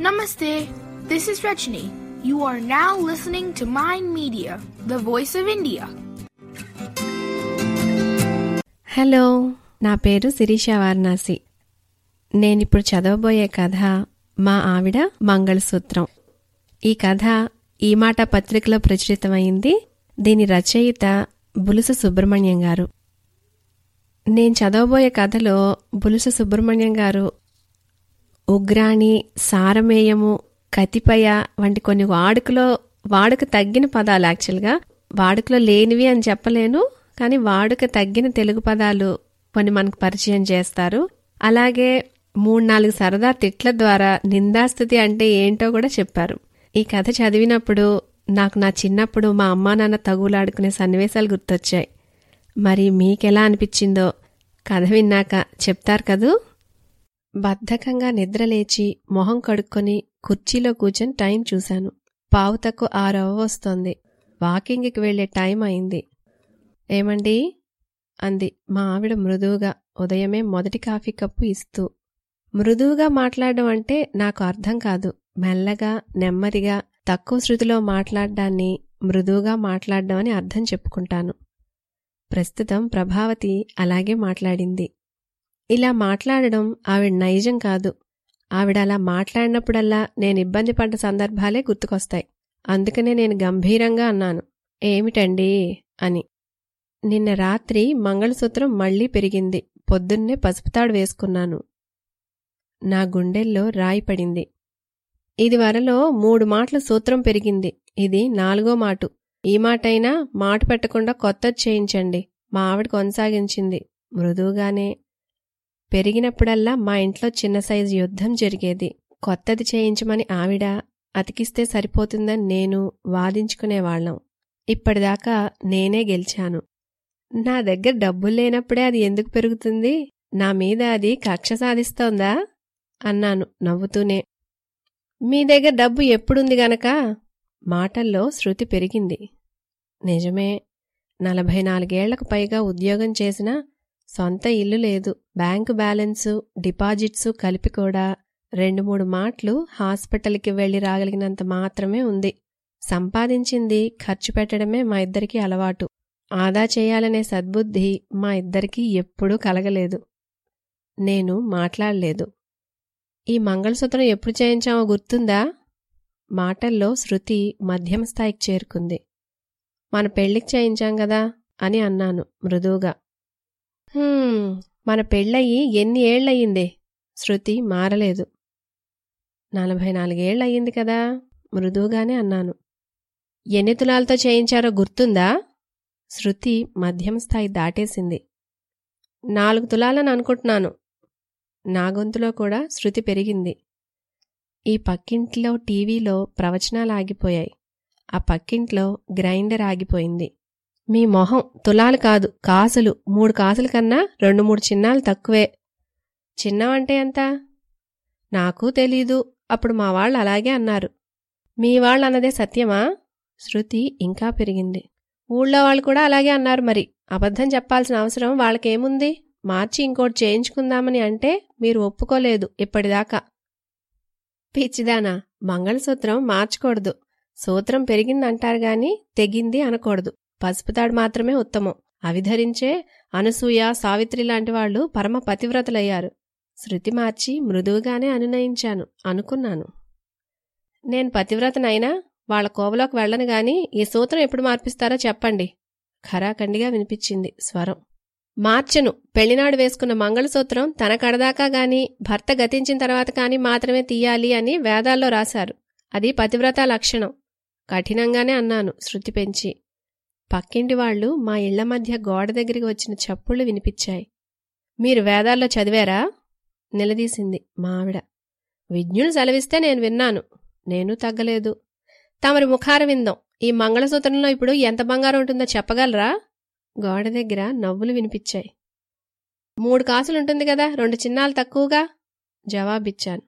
Namaste. This is Rajni. You are now listening to Mind Media, the voice of India. Hello నా పేరు శిరీష వారణాసి నేనిప్పుడు చదవబోయే కథ మా ఆవిడ మంగళసూత్రం ఈ కథ ఈ మాట పత్రికలో ప్రచురితమైంది దీని రచయిత బులుసు సుబ్రహ్మణ్యం గారు నేను చదవబోయే కథలో బులుసు సుబ్రహ్మణ్యం గారు ఉగ్రాణి సారమేయము కతిపయ వంటి కొన్ని వాడుకలో వాడుక తగ్గిన పదాలు యాక్చువల్గా వాడుకలో లేనివి అని చెప్పలేను కానీ వాడుక తగ్గిన తెలుగు పదాలు కొన్ని మనకు పరిచయం చేస్తారు అలాగే మూడు నాలుగు సరదా తిట్ల ద్వారా నిందాస్థుతి అంటే ఏంటో కూడా చెప్పారు ఈ కథ చదివినప్పుడు నాకు నా చిన్నప్పుడు మా అమ్మా నాన్న తగులాడుకునే సన్నివేశాలు గుర్తొచ్చాయి మరి మీకెలా అనిపించిందో కథ విన్నాక చెప్తారు కదూ బద్ధకంగా నిద్రలేచి మొహం కడుక్కొని కుర్చీలో కూర్చొని టైం చూశాను పావు తక్కువ ఆరవ వస్తోంది వాకింగ్కి వెళ్లే టైం అయింది ఏమండి అంది మా ఆవిడ మృదువుగా ఉదయమే మొదటి కాఫీ కప్పు ఇస్తూ మృదువుగా మాట్లాడడం అంటే నాకు అర్థం కాదు మెల్లగా నెమ్మదిగా తక్కువ శృతిలో మాట్లాడడాన్ని మృదువుగా మాట్లాడడం అని అర్థం చెప్పుకుంటాను ప్రస్తుతం ప్రభావతి అలాగే మాట్లాడింది ఇలా మాట్లాడడం ఆవిడ నైజం కాదు ఆవిడ అలా మాట్లాడినప్పుడల్లా నేను ఇబ్బంది పడ్డ సందర్భాలే గుర్తుకొస్తాయి అందుకనే నేను గంభీరంగా అన్నాను ఏమిటండి అని నిన్న రాత్రి మంగళసూత్రం మళ్లీ పెరిగింది పొద్దున్నే పసుపుతాడు వేసుకున్నాను నా గుండెల్లో రాయి పడింది ఇది వరలో మూడు మాటల సూత్రం పెరిగింది ఇది నాలుగో మాటు ఈ మాటైనా మాట పెట్టకుండా కొత్తది చేయించండి మా ఆవిడ కొనసాగించింది మృదువుగానే పెరిగినప్పుడల్లా మా ఇంట్లో చిన్న సైజు యుద్ధం జరిగేది కొత్తది చేయించమని ఆవిడ అతికిస్తే సరిపోతుందని నేను వాదించుకునేవాళ్లం ఇప్పటిదాకా నేనే గెలిచాను నా దగ్గర డబ్బులు లేనప్పుడే అది ఎందుకు పెరుగుతుంది నా మీద అది కక్ష సాధిస్తోందా అన్నాను నవ్వుతూనే మీ దగ్గర డబ్బు ఎప్పుడుంది గనక మాటల్లో శృతి పెరిగింది నిజమే నలభై నాలుగేళ్లకు పైగా ఉద్యోగం చేసినా సొంత ఇల్లు లేదు బ్యాంకు బ్యాలెన్సు డిపాజిట్సు కలిపి కూడా రెండు మూడు మాటలు హాస్పిటల్కి వెళ్లి రాగలిగినంత మాత్రమే ఉంది సంపాదించింది ఖర్చు పెట్టడమే మా ఇద్దరికీ అలవాటు ఆదా చేయాలనే సద్బుద్ధి మా ఇద్దరికీ ఎప్పుడూ కలగలేదు నేను మాట్లాడలేదు ఈ మంగళసూత్రం ఎప్పుడు చేయించామో గుర్తుందా మాటల్లో శృతి మధ్యమ స్థాయికి చేరుకుంది మన పెళ్లికి చేయించాం కదా అని అన్నాను మృదువుగా "హ్మ్, మన పెళ్ళయి ఎన్ని ఏళ్లయ్యిందే శృతి మారలేదు నలభై నాలుగేళ్లయ్యింది కదా మృదువుగానే అన్నాను ఎన్ని తులాలతో చేయించారో గుర్తుందా శృతి మధ్యమ స్థాయి దాటేసింది నాలుగు తులాలని అనుకుంటున్నాను నా గొంతులో కూడా శృతి పెరిగింది ఈ పక్కింట్లో టీవీలో ప్రవచనాలు ఆగిపోయాయి ఆ పక్కింట్లో గ్రైండర్ ఆగిపోయింది మీ మొహం తులాలు కాదు కాసులు మూడు కాసుల కన్నా రెండు మూడు చిన్నాలు తక్కువే చిన్నవంటే ఎంత నాకు తెలీదు అప్పుడు మా వాళ్ళు అలాగే అన్నారు మీ వాళ్ళు అన్నదే సత్యమా శృతి ఇంకా పెరిగింది ఊళ్ళో వాళ్ళు కూడా అలాగే అన్నారు మరి అబద్ధం చెప్పాల్సిన అవసరం వాళ్ళకేముంది మార్చి ఇంకోటి చేయించుకుందామని అంటే మీరు ఒప్పుకోలేదు ఇప్పటిదాకా పిచ్చిదానా మంగళసూత్రం మార్చకూడదు సూత్రం పెరిగిందంటారు గాని తెగింది అనకూడదు పసుపుతాడు మాత్రమే ఉత్తమం అవి ధరించే అనసూయ సావిత్రి లాంటి వాళ్ళు పరమ పతివ్రతలయ్యారు శృతి మార్చి మృదువుగానే అనునయించాను అనుకున్నాను నేను పతివ్రతనైనా వాళ్ళ కోవలోకి వెళ్ళను గాని ఈ సూత్రం ఎప్పుడు మార్పిస్తారో చెప్పండి ఖరాఖండిగా వినిపించింది స్వరం మార్చను పెళ్లినాడు వేసుకున్న మంగళసూత్రం తన కడదాకా గాని భర్త గతించిన తర్వాత కాని మాత్రమే తీయాలి అని వేదాల్లో రాశారు అది పతివ్రత లక్షణం కఠినంగానే అన్నాను శృతి పెంచి పక్కింటి వాళ్ళు మా ఇళ్ల మధ్య గోడ దగ్గరికి వచ్చిన చప్పుళ్లు వినిపించాయి మీరు వేదాల్లో చదివారా నిలదీసింది మా ఆవిడ విజ్ఞులు సెలవిస్తే నేను విన్నాను నేను తగ్గలేదు తమరి ముఖార విందాం ఈ మంగళసూత్రంలో ఇప్పుడు ఎంత బంగారం ఉంటుందో చెప్పగలరా గోడ దగ్గర నవ్వులు వినిపించాయి మూడు కాసులుంటుంది కదా రెండు చిన్నాలు తక్కువగా జవాబిచ్చాను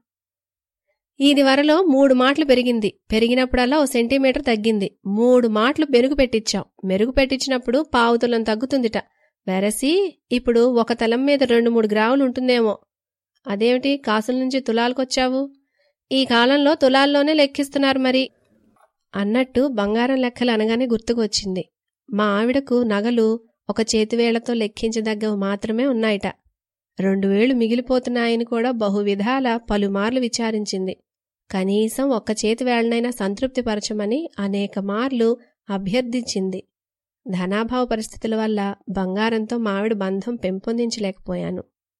ఇది వరలో మూడు మాటలు పెరిగింది పెరిగినప్పుడల్లా ఓ సెంటీమీటర్ తగ్గింది మూడు మాటలు మెరుగు పెట్టించాం మెరుగు పెట్టించినప్పుడు పావుతులం తగ్గుతుందిట వెరసి ఇప్పుడు ఒక తలం మీద రెండు మూడు గ్రాములు ఉంటుందేమో అదేమిటి కాసుల నుంచి తులాలకొచ్చావు ఈ కాలంలో తులాల్లోనే లెక్కిస్తున్నారు మరి అన్నట్టు బంగారం లెక్కలు అనగానే గుర్తుకు వచ్చింది మా ఆవిడకు నగలు ఒక చేతివేళ్లతో లెక్కించదగ్గవి మాత్రమే ఉన్నాయట రెండు వేళ్లు మిగిలిపోతున్నాయని కూడా బహువిధాల పలుమార్లు విచారించింది కనీసం ఒక్క చేతివేళ్లనైనా సంతృప్తిపరచమని అనేక మార్లు అభ్యర్థించింది ధనాభావ పరిస్థితుల వల్ల బంగారంతో మావిడ బంధం పెంపొందించలేకపోయాను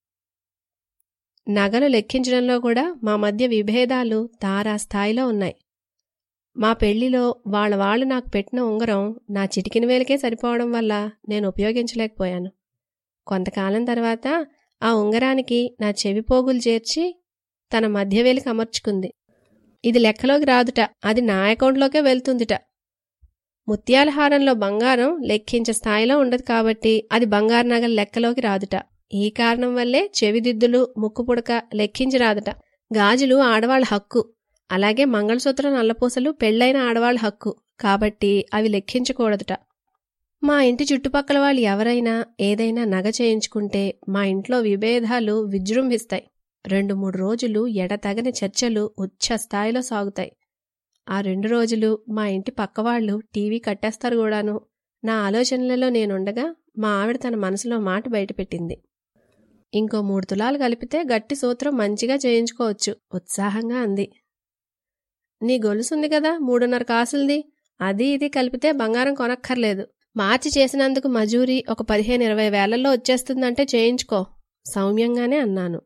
నగలు లెక్కించడంలో కూడా మా మధ్య విభేదాలు తారా స్థాయిలో ఉన్నాయి మా పెళ్లిలో వాళ్ళ వాళ్ళు నాకు పెట్టిన ఉంగరం నా చిటికిన వేలకే సరిపోవడం వల్ల నేను ఉపయోగించలేకపోయాను కొంతకాలం తర్వాత ఆ ఉంగరానికి నా చెవి పోగులు చేర్చి తన మధ్యవేలికి అమర్చుకుంది ఇది లెక్కలోకి రాదుట అది నా అకౌంట్లోకే వెళ్తుందిట ముత్యాల హారంలో బంగారం లెక్కించే స్థాయిలో ఉండదు కాబట్టి అది బంగారు నగల లెక్కలోకి రాదుట ఈ కారణం వల్లే చెవిదిద్దులు ముక్కు పుడక లెక్కించి రాదుట గాజులు ఆడవాళ్ళ హక్కు అలాగే మంగళసూత్రం నల్లపూసలు పెళ్లైన ఆడవాళ్ళ హక్కు కాబట్టి అవి లెక్కించకూడదుట మా ఇంటి చుట్టుపక్కల వాళ్ళు ఎవరైనా ఏదైనా నగ చేయించుకుంటే మా ఇంట్లో విభేదాలు విజృంభిస్తాయి రెండు మూడు రోజులు ఎడతగని చర్చలు ఉచ్చ స్థాయిలో సాగుతాయి ఆ రెండు రోజులు మా ఇంటి పక్కవాళ్లు టీవీ కట్టేస్తారు కూడాను నా ఆలోచనలలో నేనుండగా మా ఆవిడ తన మనసులో మాట బయటపెట్టింది ఇంకో మూడు తులాలు కలిపితే గట్టి సూత్రం మంచిగా చేయించుకోవచ్చు ఉత్సాహంగా అంది నీ గొలుసుంది కదా మూడున్నర కాసులది అది ఇది కలిపితే బంగారం కొనక్కర్లేదు మార్చి చేసినందుకు మజూరీ ఒక పదిహేను ఇరవై వేలల్లో వచ్చేస్తుందంటే చేయించుకో సౌమ్యంగానే అన్నాను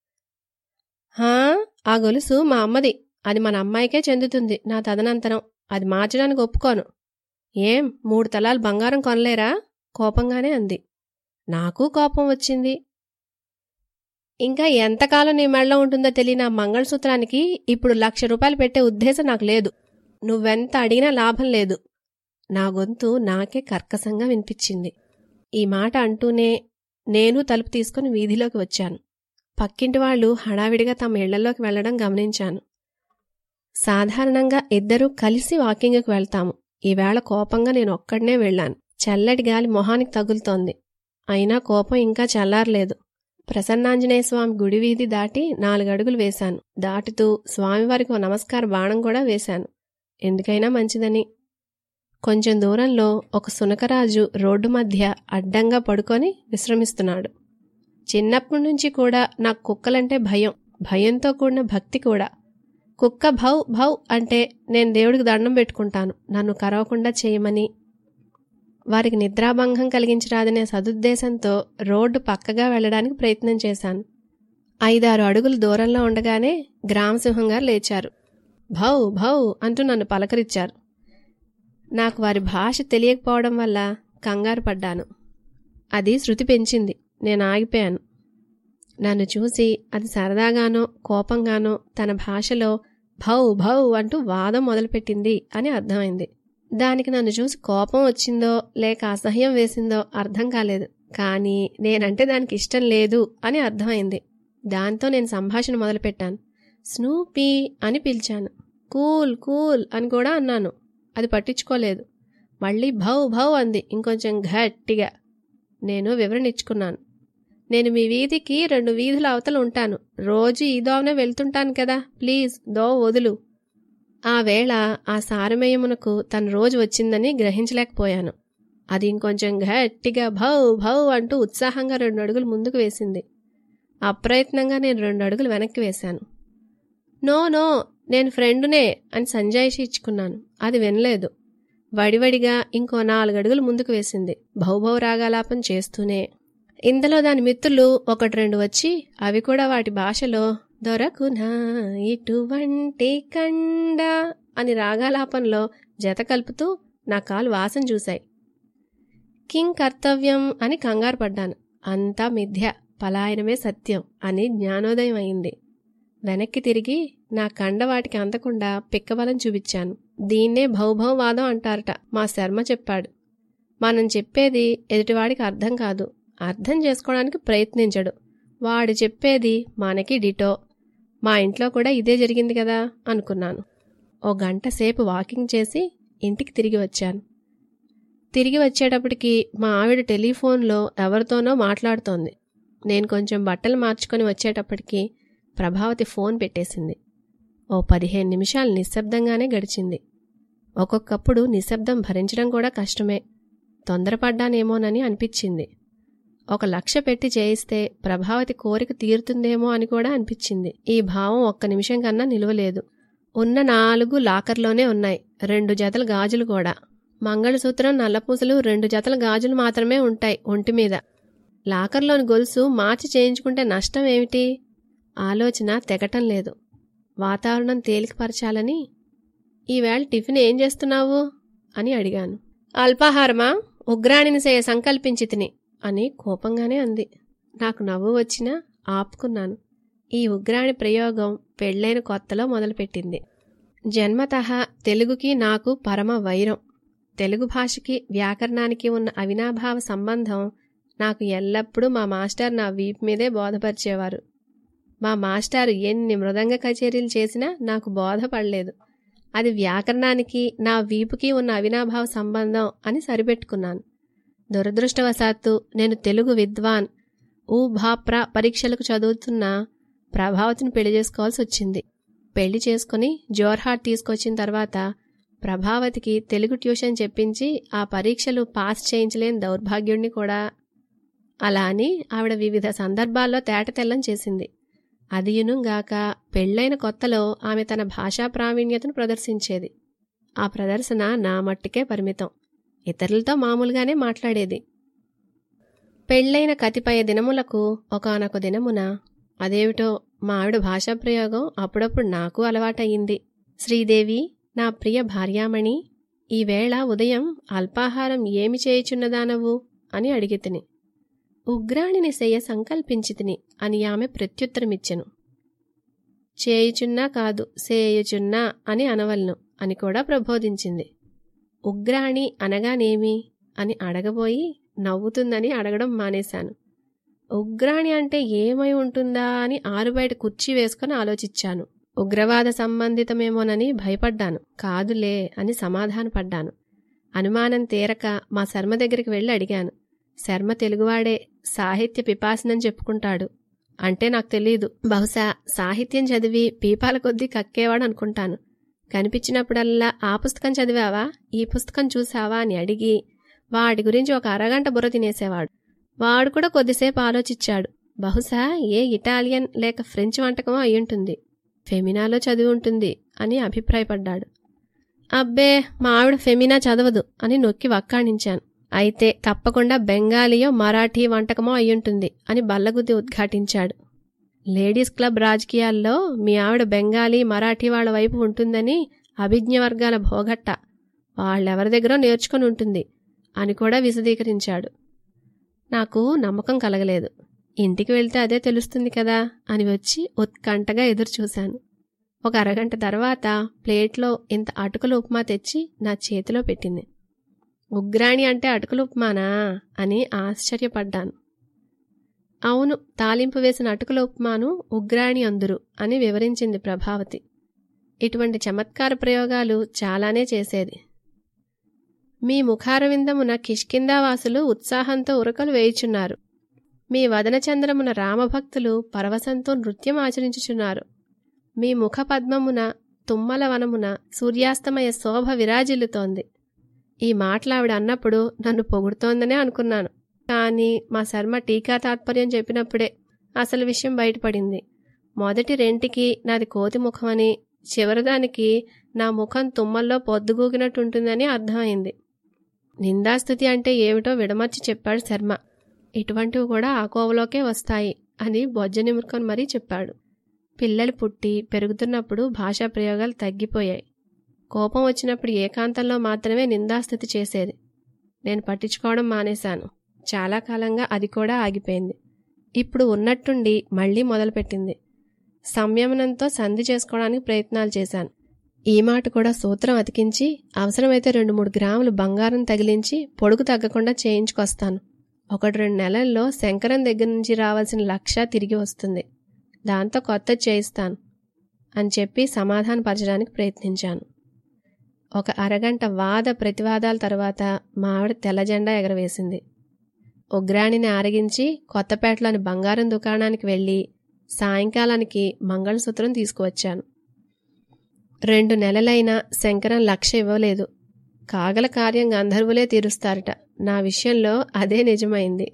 హా ఆ గొలుసు మా అమ్మది అది మన అమ్మాయికే చెందుతుంది నా తదనంతరం అది మార్చడానికి ఒప్పుకోను ఏం మూడు తలాలు బంగారం కొనలేరా కోపంగానే అంది నాకు కోపం వచ్చింది ఇంకా ఎంతకాలం నీ మెడలో ఉంటుందో తెలియని ఆ మంగళసూత్రానికి ఇప్పుడు లక్ష రూపాయలు పెట్టే ఉద్దేశం నాకు లేదు నువ్వెంత అడిగినా లాభం లేదు నా గొంతు నాకే కర్కశంగా వినిపించింది ఈ మాట అంటూనే నేను తలుపు తీసుకుని వీధిలోకి వచ్చాను పక్కింటి వాళ్ళు హడావిడిగా తమ ఇళ్లలోకి వెళ్లడం గమనించాను సాధారణంగా ఇద్దరూ కలిసి వాకింగ్కి వెళ్తాము ఈవేళ కోపంగా నేను ఒక్కడనే వెళ్ళాను చల్లటి గాలి మొహానికి తగులుతోంది అయినా కోపం ఇంకా చల్లారలేదు ప్రసన్నాంజనేయ స్వామి గుడి వీధి దాటి నాలుగడుగులు వేశాను దాటుతూ స్వామివారికి ఓ నమస్కార బాణం కూడా వేశాను ఎందుకైనా మంచిదని కొంచెం దూరంలో ఒక సునకరాజు రోడ్డు మధ్య అడ్డంగా పడుకొని విశ్రమిస్తున్నాడు చిన్నప్పటి నుంచి కూడా నాకు కుక్కలంటే భయం భయంతో కూడిన భక్తి కూడా కుక్క భౌ భౌ అంటే నేను దేవుడికి దండం పెట్టుకుంటాను నన్ను కరవకుండా చేయమని వారికి నిద్రాభంగం కలిగించరాదనే సదుద్దేశంతో రోడ్డు పక్కగా వెళ్ళడానికి ప్రయత్నం చేశాను ఐదారు అడుగులు దూరంలో ఉండగానే గ్రామసింహం గారు లేచారు భౌ భౌ అంటూ నన్ను పలకరించారు నాకు వారి భాష తెలియకపోవడం వల్ల కంగారు పడ్డాను అది శృతి పెంచింది నేను ఆగిపోయాను నన్ను చూసి అది సరదాగానో కోపంగానో తన భాషలో భౌ భౌ అంటూ వాదం మొదలుపెట్టింది అని అర్థమైంది దానికి నన్ను చూసి కోపం వచ్చిందో లేక అసహ్యం వేసిందో అర్థం కాలేదు కానీ నేనంటే దానికి ఇష్టం లేదు అని అర్థమైంది దాంతో నేను సంభాషణ మొదలుపెట్టాను స్నూపీ అని పిలిచాను కూల్ కూల్ అని కూడా అన్నాను అది పట్టించుకోలేదు మళ్ళీ భౌ భౌ అంది ఇంకొంచెం గట్టిగా నేను వివరణ ఇచ్చుకున్నాను నేను మీ వీధికి రెండు వీధుల అవతల ఉంటాను రోజు ఈ దోవనే వెళ్తుంటాను కదా ప్లీజ్ దో వదులు ఆ వేళ ఆ సారమేయమునకు తన రోజు వచ్చిందని గ్రహించలేకపోయాను అది ఇంకొంచెం గట్టిగా భౌ భౌ అంటూ ఉత్సాహంగా రెండు అడుగులు ముందుకు వేసింది అప్రయత్నంగా నేను రెండు అడుగులు వెనక్కి వేశాను నో నో నేను ఫ్రెండునే అని సంజాయిషి ఇచ్చుకున్నాను అది వినలేదు వడివడిగా ఇంకో నాలుగు అడుగులు ముందుకు వేసింది భౌభౌ రాగాలాపం చేస్తూనే ఇంతలో దాని మిత్రులు ఒకటి రెండు వచ్చి అవి కూడా వాటి భాషలో దొరకునా ఇటువంటి కండ అని రాగాలాపంలో జత కలుపుతూ నా కాలు వాసన చూశాయి కింగ్ కర్తవ్యం అని కంగారు పడ్డాను అంతా మిథ్య పలాయనమే సత్యం అని జ్ఞానోదయం అయింది వెనక్కి తిరిగి నా కండ వాటికి అందకుండా పిక్కబలం చూపించాను దీన్నే భౌభవవాదం అంటారట మా శర్మ చెప్పాడు మనం చెప్పేది ఎదుటివాడికి అర్థం కాదు అర్థం చేసుకోవడానికి ప్రయత్నించడు వాడు చెప్పేది మనకి డిటో మా ఇంట్లో కూడా ఇదే జరిగింది కదా అనుకున్నాను ఓ గంట సేపు వాకింగ్ చేసి ఇంటికి తిరిగి వచ్చాను తిరిగి వచ్చేటప్పటికి మా ఆవిడ టెలిఫోన్లో ఎవరితోనో మాట్లాడుతోంది నేను కొంచెం బట్టలు మార్చుకొని వచ్చేటప్పటికి ప్రభావతి ఫోన్ పెట్టేసింది ఓ పదిహేను నిమిషాలు నిశ్శబ్దంగానే గడిచింది ఒక్కొక్కప్పుడు నిశ్శబ్దం భరించడం కూడా కష్టమే తొందరపడ్డానేమోనని అనిపించింది ఒక లక్ష్య పెట్టి చేయిస్తే ప్రభావతి కోరిక తీరుతుందేమో అని కూడా అనిపించింది ఈ భావం ఒక్క నిమిషం కన్నా నిలువలేదు ఉన్న నాలుగు లాకర్లోనే ఉన్నాయి రెండు జతల గాజులు కూడా మంగళసూత్రం నల్లపూసలు రెండు జతల గాజులు మాత్రమే ఉంటాయి ఒంటి మీద లాకర్లోని గొలుసు మార్చి చేయించుకుంటే నష్టం ఏమిటి ఆలోచన తెగటం లేదు వాతావరణం తేలికపరచాలని ఈవేళ టిఫిన్ ఏం చేస్తున్నావు అని అడిగాను అల్పాహారమా ఉగ్రాణిని చేయ సంకల్పించి తిని అని కోపంగానే అంది నాకు నవ్వు వచ్చినా ఆపుకున్నాను ఈ ఉగ్రాణి ప్రయోగం పెళ్లైన కొత్తలో మొదలుపెట్టింది జన్మతః తెలుగుకి నాకు పరమ వైరం తెలుగు భాషకి వ్యాకరణానికి ఉన్న అవినాభావ సంబంధం నాకు ఎల్లప్పుడూ మా మాస్టర్ నా వీపు మీదే బోధపరిచేవారు మా మాస్టారు ఎన్ని మృదంగ కచేరీలు చేసినా నాకు బోధపడలేదు అది వ్యాకరణానికి నా వీపుకి ఉన్న అవినాభావ సంబంధం అని సరిపెట్టుకున్నాను దురదృష్టవశాత్తు నేను తెలుగు విద్వాన్ ఊ భాప్ర పరీక్షలకు చదువుతున్న ప్రభావతిని పెళ్లి చేసుకోవాల్సి వచ్చింది పెళ్లి చేసుకుని జోర్హాట్ తీసుకొచ్చిన తర్వాత ప్రభావతికి తెలుగు ట్యూషన్ చెప్పించి ఆ పరీక్షలు పాస్ చేయించలేని దౌర్భాగ్యుణ్ణి కూడా అలా అని ఆవిడ వివిధ సందర్భాల్లో తేటతెల్లం చేసింది అదియునుగాక పెళ్లైన కొత్తలో ఆమె తన భాషా ప్రావీణ్యతను ప్రదర్శించేది ఆ ప్రదర్శన నా మట్టికే పరిమితం ఇతరులతో మామూలుగానే మాట్లాడేది పెళ్లైన కతిపయ దినములకు ఒకనొక దినమున అదేమిటో మా ఆవిడ భాషా ప్రయోగం అప్పుడప్పుడు నాకు అలవాటయింది శ్రీదేవి నా ప్రియ భార్యామణి ఈవేళ ఉదయం అల్పాహారం ఏమి చేయుచున్నదానవు అని అడిగితిని ఉగ్రాణిని శయ్య సంకల్పించితిని అని ఆమె ప్రత్యుత్తరమిచ్చెను చేయుచున్నా కాదు సేయుచున్నా అని అనవలను అని కూడా ప్రబోధించింది ఉగ్రాణి అనగానేమి అని అడగబోయి నవ్వుతుందని అడగడం మానేశాను ఉగ్రాణి అంటే ఏమై ఉంటుందా అని ఆరుబయట కుర్చీ వేసుకుని ఆలోచించాను ఉగ్రవాద సంబంధితమేమోనని భయపడ్డాను కాదులే అని సమాధానపడ్డాను అనుమానం తీరక మా శర్మ దగ్గరికి వెళ్ళి అడిగాను శర్మ తెలుగువాడే సాహిత్య పిపాసనని చెప్పుకుంటాడు అంటే నాకు తెలియదు బహుశా సాహిత్యం చదివి పీపాల కొద్దీ కక్కేవాడు అనుకుంటాను కనిపించినప్పుడల్లా ఆ పుస్తకం చదివావా ఈ పుస్తకం చూసావా అని అడిగి వాడి గురించి ఒక అరగంట బుర్ర తినేసేవాడు వాడు కూడా కొద్దిసేపు ఆలోచించాడు బహుశా ఏ ఇటాలియన్ లేక ఫ్రెంచ్ వంటకమో అయ్యుంటుంది ఫెమినాలో చదివి ఉంటుంది అని అభిప్రాయపడ్డాడు అబ్బే మా ఆవిడ ఫెమినా చదవదు అని నొక్కి వక్కాణించాను అయితే తప్పకుండా బెంగాలీయో మరాఠీ వంటకమో అయ్యుంటుంది అని బల్లగుద్ది ఉద్ఘాటించాడు లేడీస్ క్లబ్ రాజకీయాల్లో మీ ఆవిడ బెంగాలీ మరాఠీ వాళ్ళ వైపు ఉంటుందని అభిజ్ఞ వర్గాల భోగట్ట వాళ్ళెవరి దగ్గర నేర్చుకుని ఉంటుంది అని కూడా విశదీకరించాడు నాకు నమ్మకం కలగలేదు ఇంటికి వెళ్తే అదే తెలుస్తుంది కదా అని వచ్చి ఉత్కంఠగా ఎదురుచూశాను ఒక అరగంట తర్వాత ప్లేట్లో ఇంత అటుకుల ఉప్మా తెచ్చి నా చేతిలో పెట్టింది ఉగ్రాణి అంటే అటుకుల ఉప్మానా అని ఆశ్చర్యపడ్డాను అవును తాలింపు వేసిన అటుకుల ఉప్మాను ఉగ్రాణి అందురు అని వివరించింది ప్రభావతి ఇటువంటి చమత్కార ప్రయోగాలు చాలానే చేసేది మీ ముఖారవిందమున కిష్కిందావాసులు ఉత్సాహంతో ఉరకలు వేయుచున్నారు మీ వదనచంద్రమున రామభక్తులు పరవశంతో నృత్యం ఆచరించుచున్నారు మీ ముఖ పద్మమున తుమ్మల వనమున సూర్యాస్తమయ శోభ విరాజిల్లుతోంది ఈ మాటలావిడ అన్నప్పుడు నన్ను పొగుడుతోందనే అనుకున్నాను కానీ మా శర్మ టీకా తాత్పర్యం చెప్పినప్పుడే అసలు విషయం బయటపడింది మొదటి రెంటికి నాది కోతి ముఖమని చివరిదానికి నా ముఖం తుమ్మల్లో పొద్దుగూకినట్టుంటుందని అర్థమైంది నిందాస్థుతి అంటే ఏమిటో విడమర్చి చెప్పాడు శర్మ ఇటువంటివి కూడా ఆ కోవలోకే వస్తాయి అని బొజ్జ నిమురుకొని మరీ చెప్పాడు పిల్లలు పుట్టి పెరుగుతున్నప్పుడు భాషా ప్రయోగాలు తగ్గిపోయాయి కోపం వచ్చినప్పుడు ఏకాంతంలో మాత్రమే నిందాస్థుతి చేసేది నేను పట్టించుకోవడం మానేశాను చాలా కాలంగా అది కూడా ఆగిపోయింది ఇప్పుడు ఉన్నట్టుండి మళ్లీ మొదలుపెట్టింది సంయమనంతో సంధి చేసుకోవడానికి ప్రయత్నాలు చేశాను ఈ మాట కూడా సూత్రం అతికించి అవసరమైతే రెండు మూడు గ్రాములు బంగారం తగిలించి పొడుగు తగ్గకుండా చేయించుకొస్తాను ఒకటి రెండు నెలల్లో శంకరం దగ్గర నుంచి రావాల్సిన లక్ష తిరిగి వస్తుంది దాంతో కొత్త చేయిస్తాను అని చెప్పి సమాధానపరచడానికి ప్రయత్నించాను ఒక అరగంట వాద ప్రతివాదాల తర్వాత మా ఆవిడ తెల్ల జెండా ఎగరవేసింది ఉగ్రాణిని ఆరగించి కొత్తపేటలోని బంగారం దుకాణానికి వెళ్ళి సాయంకాలానికి మంగళసూత్రం తీసుకువచ్చాను రెండు నెలలైనా శంకరం లక్ష ఇవ్వలేదు కాగల కార్యం గంధర్వులే తీరుస్తారట నా విషయంలో అదే నిజమైంది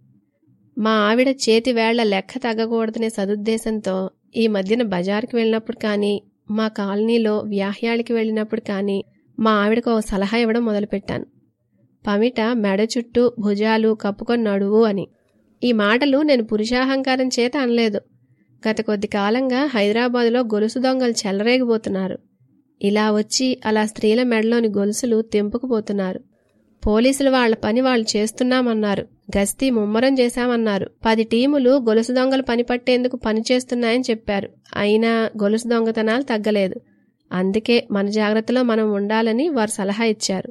మా ఆవిడ చేతి వేళ్ల లెక్క తగ్గకూడదనే సదుద్దేశంతో ఈ మధ్యన బజార్కి వెళ్ళినప్పుడు కానీ మా కాలనీలో వ్యాహ్యాళికి వెళ్ళినప్పుడు కానీ మా ఆవిడకు ఓ సలహా ఇవ్వడం మొదలుపెట్టాను పమిట మెడ చుట్టూ భుజాలు కప్పుకొని నడువు అని ఈ మాటలు నేను పురుషాహంకారం చేత అనలేదు గత కొద్ది కాలంగా హైదరాబాదులో గొలుసు దొంగలు చెలరేగిపోతున్నారు ఇలా వచ్చి అలా స్త్రీల మెడలోని గొలుసులు తెంపుకుపోతున్నారు పోలీసులు వాళ్ల పని వాళ్ళు చేస్తున్నామన్నారు గస్తీ ముమ్మరం చేశామన్నారు పది టీములు గొలుసు దొంగలు పని పట్టేందుకు పనిచేస్తున్నాయని చెప్పారు అయినా గొలుసు దొంగతనాలు తగ్గలేదు అందుకే మన జాగ్రత్తలో మనం ఉండాలని వారు సలహా ఇచ్చారు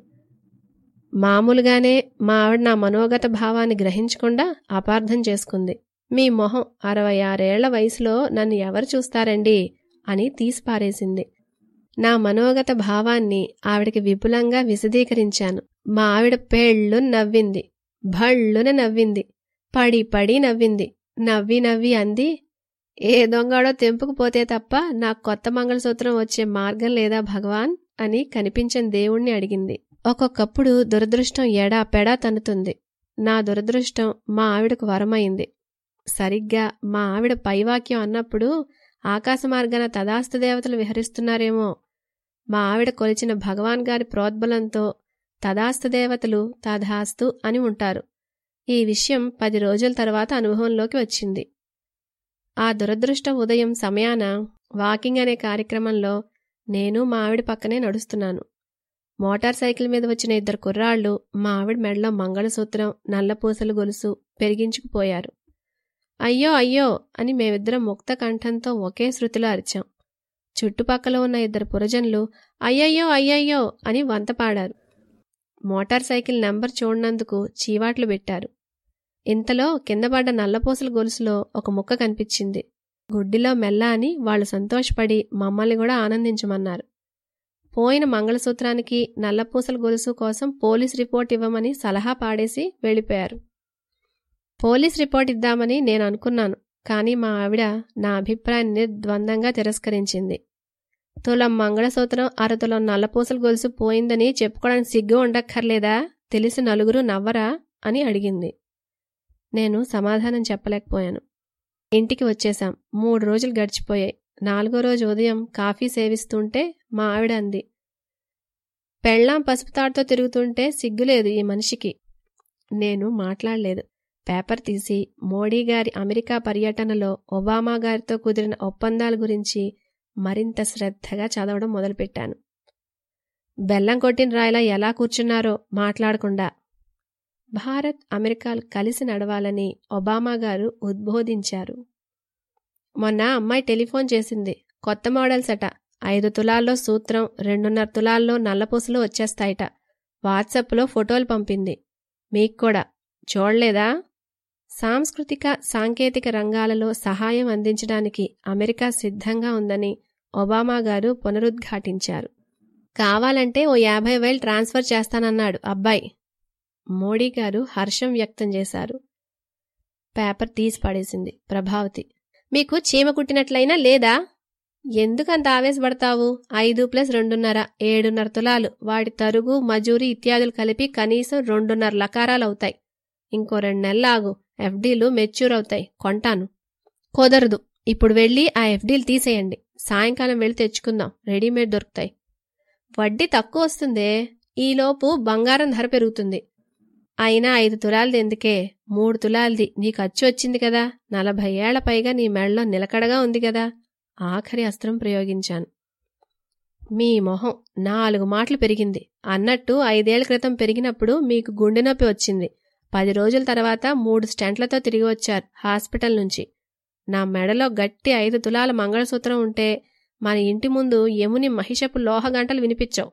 మామూలుగానే మా ఆవిడ నా మనోగత భావాన్ని గ్రహించకుండా అపార్థం చేసుకుంది మీ మొహం అరవై ఆరేళ్ల వయసులో నన్ను ఎవరు చూస్తారండి అని తీసిపారేసింది నా మనోగత భావాన్ని ఆవిడకి విపులంగా విశదీకరించాను మా ఆవిడ పేళ్ళు నవ్వింది భళ్ళున నవ్వింది పడి పడి నవ్వింది నవ్వి నవ్వి అంది ఏ దొంగడో తెంపుకుపోతే తప్ప నాకు కొత్త మంగళసూత్రం వచ్చే మార్గం లేదా భగవాన్ అని కనిపించని దేవుణ్ణి అడిగింది ఒక్కొక్కప్పుడు దురదృష్టం ఎడా పెడా తన్నుతుంది నా దురదృష్టం మా ఆవిడకు వరమైంది సరిగ్గా మా ఆవిడ పైవాక్యం అన్నప్పుడు ఆకాశ మార్గాన తదాస్తు దేవతలు విహరిస్తున్నారేమో మా ఆవిడ కొలిచిన భగవాన్ గారి ప్రోద్బలంతో తదాస్తు దేవతలు తదాస్తు అని ఉంటారు ఈ విషయం పది రోజుల తర్వాత అనుభవంలోకి వచ్చింది ఆ దురదృష్ట ఉదయం సమయాన వాకింగ్ అనే కార్యక్రమంలో నేను మా ఆవిడ పక్కనే నడుస్తున్నాను మోటార్ సైకిల్ మీద వచ్చిన ఇద్దరు కుర్రాళ్ళు మా ఆవిడ మెడలో మంగళసూత్రం నల్లపూసలు గొలుసు పెరిగించుకుపోయారు అయ్యో అయ్యో అని మేమిద్దరం ముక్త కంఠంతో ఒకే శృతిలో అరిచాం చుట్టుపక్కల ఉన్న ఇద్దరు పురజనులు అయ్యయ్యో అయ్యయ్యో అని వంత పాడారు మోటార్ సైకిల్ నెంబర్ చూడనందుకు చీవాట్లు పెట్టారు ఇంతలో కిందపడ్డ నల్లపూసల గొలుసులో ఒక ముక్క కనిపించింది గుడ్డిలో మెల్ల అని వాళ్ళు సంతోషపడి మమ్మల్ని కూడా ఆనందించమన్నారు పోయిన మంగళసూత్రానికి నల్లపూసల గొలుసు కోసం పోలీస్ రిపోర్ట్ ఇవ్వమని సలహా పాడేసి వెళ్ళిపోయారు పోలీస్ రిపోర్ట్ ఇద్దామని నేను అనుకున్నాను కానీ మా ఆవిడ నా అభిప్రాయాన్ని నిర్ద్వందంగా తిరస్కరించింది తులం మంగళసూత్రం అరతులం నల్లపూసల గొలుసు పోయిందని చెప్పుకోవడానికి సిగ్గు ఉండక్కర్లేదా తెలిసి నలుగురు నవ్వరా అని అడిగింది నేను సమాధానం చెప్పలేకపోయాను ఇంటికి వచ్చేశాం మూడు రోజులు గడిచిపోయాయి నాలుగో రోజు ఉదయం కాఫీ సేవిస్తుంటే మా ఆవిడ అంది పెళ్ళాం పసుపు తాడుతో తిరుగుతుంటే సిగ్గులేదు ఈ మనిషికి నేను మాట్లాడలేదు పేపర్ తీసి మోడీ గారి అమెరికా పర్యటనలో ఒబామా గారితో కుదిరిన ఒప్పందాల గురించి మరింత శ్రద్ధగా చదవడం మొదలుపెట్టాను బెల్లం కొట్టిన రాయిలా ఎలా కూర్చున్నారో మాట్లాడకుండా భారత్ అమెరికాలు కలిసి నడవాలని ఒబామా గారు ఉద్బోధించారు మొన్న అమ్మాయి టెలిఫోన్ చేసింది కొత్త మోడల్స్ అట ఐదు తులాల్లో సూత్రం రెండున్నర తులాల్లో నల్లపూసలు వచ్చేస్తాయట వాట్సాప్లో ఫోటోలు పంపింది మీకు కూడా చూడలేదా సాంస్కృతిక సాంకేతిక రంగాలలో సహాయం అందించడానికి అమెరికా సిద్ధంగా ఉందని ఒబామా గారు పునరుద్ఘాటించారు కావాలంటే ఓ యాభై వేలు ట్రాన్స్ఫర్ చేస్తానన్నాడు అబ్బాయి మోడీ గారు హర్షం వ్యక్తం చేశారు పేపర్ తీసి పడేసింది ప్రభావతి మీకు చీమ కుట్టినట్లయినా లేదా ఎందుకంత ఆవేశపడతావు ఐదు ప్లస్ రెండున్నర ఏడున్నర తులాలు వాటి తరుగు మజూరి ఇత్యాదులు కలిపి కనీసం రెండున్నర లకారాలు అవుతాయి ఇంకో రెండు నెలలు ఆగు ఎఫ్డీలు మెచ్యూర్ అవుతాయి కొంటాను కుదరదు ఇప్పుడు వెళ్ళి ఆ ఎఫ్డీలు తీసేయండి సాయంకాలం వెళ్ళి తెచ్చుకుందాం రెడీమేడ్ దొరుకుతాయి వడ్డీ తక్కువ వస్తుందే ఈలోపు బంగారం ధర పెరుగుతుంది అయినా ఐదు తులాలది ఎందుకే మూడు తులాలది నీకు అచ్చు వచ్చింది కదా నలభై ఏళ్ల పైగా నీ మెడలో నిలకడగా ఉంది కదా ఆఖరి అస్త్రం ప్రయోగించాను మీ మొహం నాలుగు మాటలు పెరిగింది అన్నట్టు ఐదేళ్ల క్రితం పెరిగినప్పుడు మీకు గుండె నొప్పి వచ్చింది పది రోజుల తర్వాత మూడు స్టెంట్లతో తిరిగి వచ్చారు హాస్పిటల్ నుంచి నా మెడలో గట్టి ఐదు తులాల మంగళసూత్రం ఉంటే మన ఇంటి ముందు యముని మహిషపు లోహ గంటలు వినిపించావు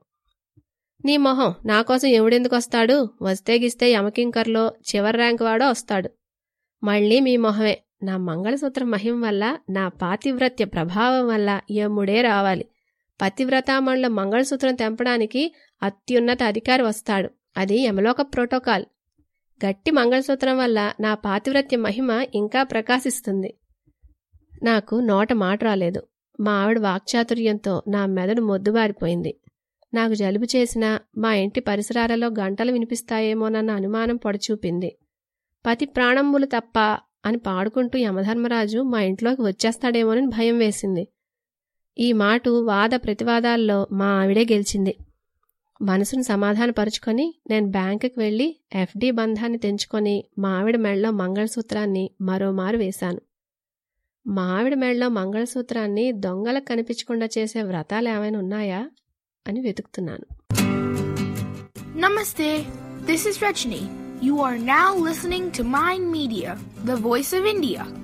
నీ మొహం నా కోసం ఎవడెందుకు వస్తాడు వస్తే గిస్తే యమకింకర్లో చివరి ర్యాంక్ వాడో వస్తాడు మళ్ళీ మీ మొహమే నా మంగళసూత్రం మహిమ వల్ల నా పాతివ్రత్య ప్రభావం వల్ల యముడే రావాలి పతివ్రతామణుల మంగళసూత్రం తెంపడానికి అత్యున్నత అధికారి వస్తాడు అది యమలోక ప్రోటోకాల్ గట్టి మంగళసూత్రం వల్ల నా పాతివ్రత్య మహిమ ఇంకా ప్రకాశిస్తుంది నాకు నోట మాట రాలేదు మా ఆవిడ వాక్చాతుర్యంతో నా మెదడు మొద్దుబారిపోయింది నాకు జలుబు చేసినా మా ఇంటి పరిసరాలలో గంటలు వినిపిస్తాయేమోనన్న అనుమానం పొడచూపింది పతి ప్రాణంబులు తప్ప అని పాడుకుంటూ యమధర్మరాజు మా ఇంట్లోకి వచ్చేస్తాడేమోనని భయం వేసింది ఈ మాటు వాద ప్రతివాదాల్లో మా ఆవిడే గెలిచింది మనసును సమాధానపరుచుకొని నేను బ్యాంకుకి వెళ్ళి ఎఫ్డి బంధాన్ని తెంచుకొని మా ఆవిడ మెడలో మంగళసూత్రాన్ని మరోమారు వేశాను మా ఆవిడ మెడలో మంగళసూత్రాన్ని దొంగలకు కనిపించకుండా చేసే వ్రతాలు ఏమైనా ఉన్నాయా అని వెతుకుతున్నాను Namaste. This is Rajni. You are now listening to Mind Media, the voice of India.